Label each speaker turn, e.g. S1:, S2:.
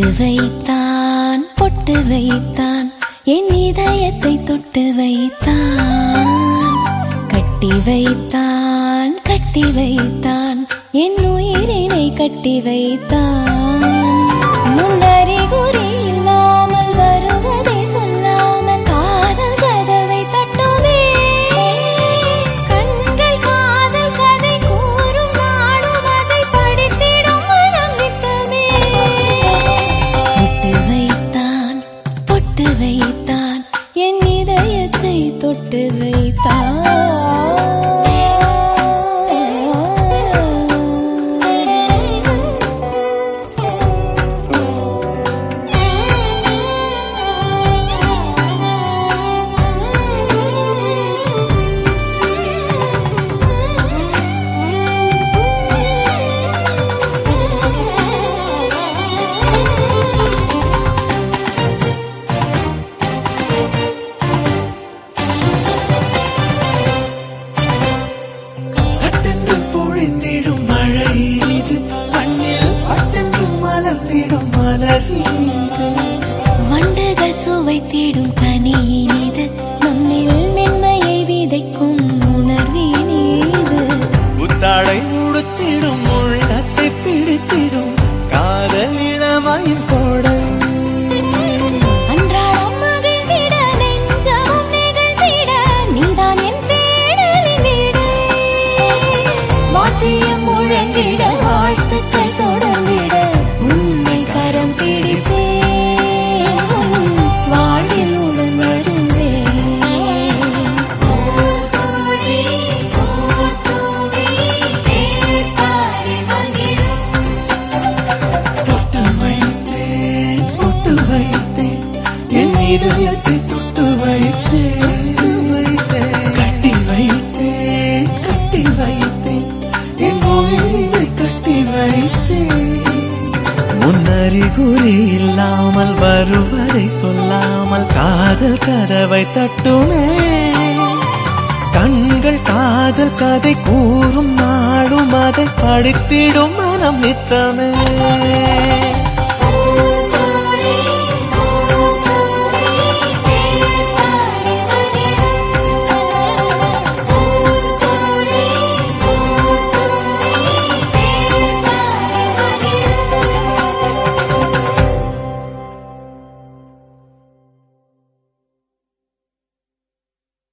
S1: வைத்தான் பொட்டு வைத்தான் என் இதயத்தை தொட்டு வைத்தான் கட்டி வைத்தான் கட்டி வைத்தான் என் உயிரினை கட்டி வைத்தான் முன்னறிகுறி இல்லாமல் வருவதை சொல்லாமல் காதல் கதவை தட்டுமே கண்கள் காதல் கதை கூறும் நாடும் அதை படித்திடும் மனம் நித்தமே பொட்டு வைத்தான் பொட்டு வைத்தான் என் இதயத்தை தொட்டு
S2: சட்டென்று பொழிந்திடும் மழை இது மண்ணில் பட்டென்று மலர்ந்திடும் மலர் இது
S1: வண்டுகள் சுவைத்திடும் கனியினிது நம்மில் மென்மையை விதைக்கும் உணர்வினீது
S2: புத்தாடை உடுத்திடும் உள்ளத்தை பிடித்திடும் காதல் இளமையின் கோடை
S1: அன்றாடம் மகிழ்ந்திட நெஞ்சமும் நிகழ்ந்திட நீதான் என் தேடலின் வீடு வாத்தியம் முழங்கிட வாழ்த்துக்கள் தொடர்ந்திட உன்னை கரம் பிடிப்பேன் உன் வாழ்வில் உடன் வருவேன்
S2: தொட்டு வைத்தேன் தொட்டு வைத்தேன் என் இதயத்தை தொட்டு வைத்தேன் வைத்தேன் கட்டி வைத்தேன் கட்டி வைத்தேன் என் உயிரை கட்டி வைத்தேன் முன்னறிகுறி இல்லாமல் வருவதை சொல்லாமல் காதல் கதவை தட்டுமே கண்கள் காதல் கதை கூறும் நாடும் அதை படித்திடும் மனம் நித்தமே